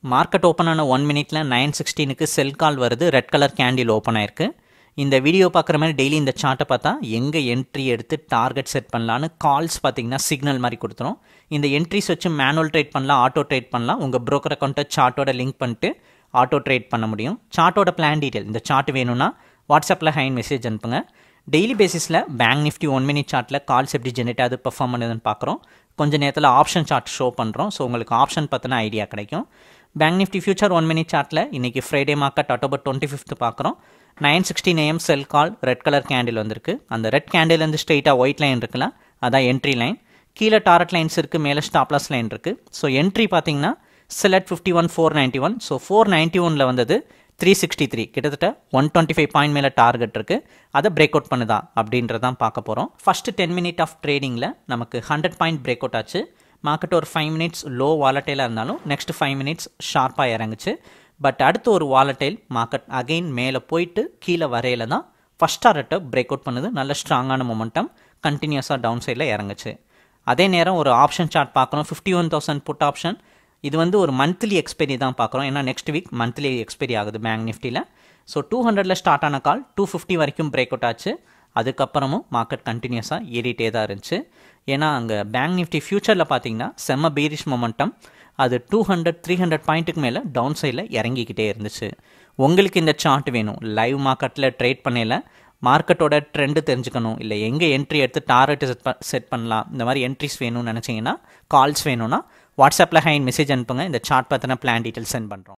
market open ஆன one மினிட்ல nine சிக்ஸ்டீனுக்கு செல் கால் வருது ரெட் கலர் கேண்டில் ஓப்பன் ஆயிருக்கு இந்த வீடியோ பார்க்குற மாதிரி டெய்லி இந்த சார்ட்டை பார்த்தா எங்கே என்ட்ரி எடுத்து டார்கெட் செட் பண்ணலான்னு கால்ஸ் பார்த்தீங்கன்னா சிக்னல் மாதிரி கொடுத்துரும் இந்த என்ட்ரிஸ் வச்சு மேனுவல் ட்ரேட் பண்ணலாம் ஆட்டோ ட்ரேட் பண்ணலாம் உங்கள் broker அக்கௌண்ட்டை சார்ட்டோட லிங்க் பண்ணிட்டு ஆட்டோ ட்ரேட் பண்ண முடியும் சார்ட்டோட பிளான் டீட்டெயில் இந்த சார்ட் வேணும்னா வாட்ஸ்அப்பில் ஹைன் மெசேஜ் அனுப்புங்க டெய்லி பேசிஸில் பேங்க் நிஃப்டி ஒன் மினிட் சார்ட்டில் கால்ஸ் எப்படி ஜெனரேட் ஆகுது பெர்ஃபார்ம் பண்ணுதுன்னு பார்க்குறோம் கொஞ்ச நேரத்தில் ஆப்ஷன் சார்ட் ஷோ பண்ணுறோம் ஸோ உங்களுக்கு ஆப்ஷன் பற்றின ஐடியா கிடைக்கும் bank Nifty future one minute சார்ட்டில் இன்றைக்கி Friday market October twenty fifth பார்க்குறோம் nine sixteen AM sell call red colour candle வந்திருக்கு அந்த ரெட் கேண்டில்லேருந்து ஸ்ட்ரெயிட்டாக ஒயிட் லைன் இருக்குல்ல அதான் என்ட்ரி லைன் கீழே டாரட் லைன்ஸ் இருக்குது மேலே ஸ்டாப்லாஸ் லைன் இருக்குது ஸோ என்ட்ரி பார்த்தீங்கன்னா select fifty one four ninety one so four ninety ஒனில் வந்தது த்ரீ சிக்ஸ்டி த்ரீ கிட்டத்தட்ட ஒன் டுவெண்ட்டி ஃபைவ் பாயிண்ட் மேலே டார்கெட் இருக்குது அதை பிரேக் அவுட் பண்ணுதா அப்படின்றதான் பார்க்க போகிறோம் ஃபஸ்ட்டு டென் மினிட் ஆஃப் ட்ரேடிங்கில் நமக்கு ஹண்ட்ரட் பாயிண்ட் பிரேக் அவுட் ஆச்சு மார்க்கெட் ஒரு ஃபைவ் மினிட்ஸ் லோ வாலட்டைலாக இருந்தாலும் நெக்ஸ்ட் ஃபைவ் மினிட்ஸ் ஷார்ப்பாக இறங்குச்சு பட் அடுத்து ஒரு வாலட்டைல் மார்க்கெட் அகைன் மேலே போயிட்டு கீழே வரையில தான் ஃபஸ்ட் டாரட்டை பிரேக் அவுட் பண்ணுது நல்ல ஸ்ட்ராங்கான மொமெண்டம் கண்டினியூஸாக டவுன் சைடில் இறங்குச்சு அதே நேரம் ஒரு ஆப்ஷன் சார்ட் பார்க்குறோம் fifty one thousand put option இது வந்து ஒரு மந்த்லி எக்ஸ்பெரி தான் பார்க்குறோம் ஏன்னா நெக்ஸ்ட் வீக் மந்த்லி எக்ஸ்பெரி ஆகுது பேங்க் நிஃப்டியில் ஸோ டூ ஹண்ட்ரடில் ஸ்டார்ட் ஆன கால் டூ ஃபிஃப்டி வரைக்கும் பிரேக் அவுட் ஆச்சு அதுக்கப்புறமும் மார்க்கெட் கண்டினியூஸாக ஏறிட்டே தான் இருந்துச்சு ஏன்னா அங்கே பேங்க் நிஃப்டி ஃபியூச்சரில் பார்த்தீங்கன்னா செம்ம பீரிஷ் மொமெண்டம் அது டூ ஹண்ட்ரட் த்ரீ ஹண்ட்ரட் பாயிண்ட்டுக்கு மேலே டவுன் சைடில் இறங்கிக்கிட்டே இருந்துச்சு உங்களுக்கு இந்த சார்ட் வேணும் லைவ் மார்க்கெட்டில் ட்ரேட் பண்ணல மார்க்கெட்டோட ட்ரெண்டு தெரிஞ்சுக்கணும் இல்லை எங்கே என்ட்ரி எடுத்து டார்கெட் செட் செட் பண்ணலாம் இந்த மாதிரி என்ட்ரிஸ் வேணும்னு நினச்சிங்கன்னா கால்ஸ் வேணும்னா வாட்ஸ்அப்பில் ஹைன் மெசேஜ் அனுப்புங்க இந்த சார்ட் பற்றின பிளான் டீட்டெயில் சென்ட் பண்ணுறோம்